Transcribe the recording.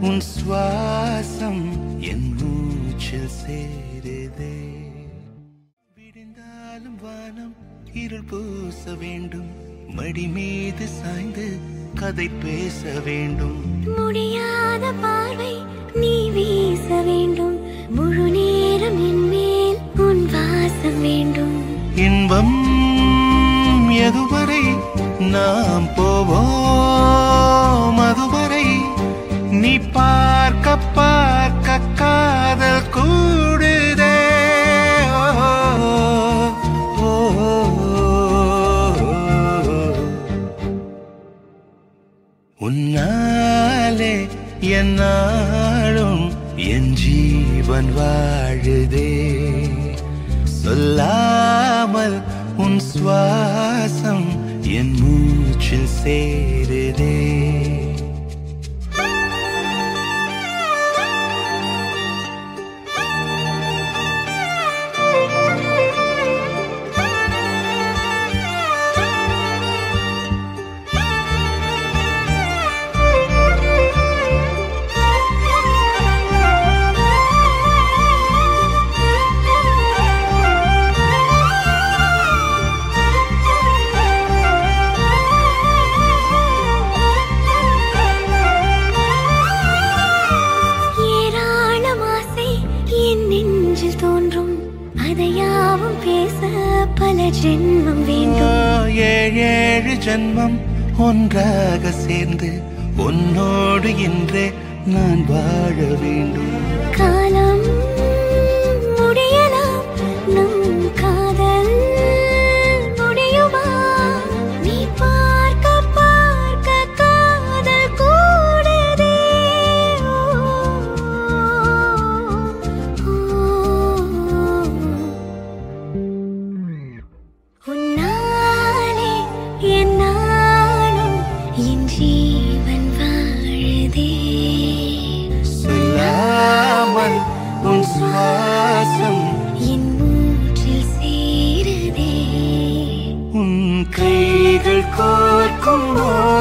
உன் சுவாசம் என் மூச்சில் சேருதே விடிந்தாலும் வானம் இருள் பூச வேண்டும் மடி மீது சாய்ந்து கதை பேச வேண்டும் முடியாத பார்வை நீ வீச வேண்டும் முழு நேரம் என் மேல் உன் வாசம் வேண்டும் இன்பம் எதுவரை நாம் போவோம் அதுவரை நீ பார்க்க பார்க்க காதல் கூடுதே ஓ, ஓ, ஓ. உன்னாலே என்னாலும் என் ஜீவன் வாழுதே சொல்லாமல் உன் சுவாசம் என் மூச்சில் சேருதே ஏராளம் ஆசை என் நெஞ்சில் தோன்றும் அதையாவும் பேச பல ஜென்மம் வேண்டும் ஏழேழு ஜன்மம் ஒன்றாக சேர்ந்து உன்னோடு இன்றே நான் வாழ வேண்டும் காலம் முடியலாம் நம் காதல் முடியுமா நீ பார்க்க பார்க்க காதல் கூடுதே உன்னாலே என்னாலும் என் ஜீவன் வாழுதே சொல்லாமல் உன் சுவாசம் என் மூச்சில் சேருதே உன் கைகள் கோர்க்கும்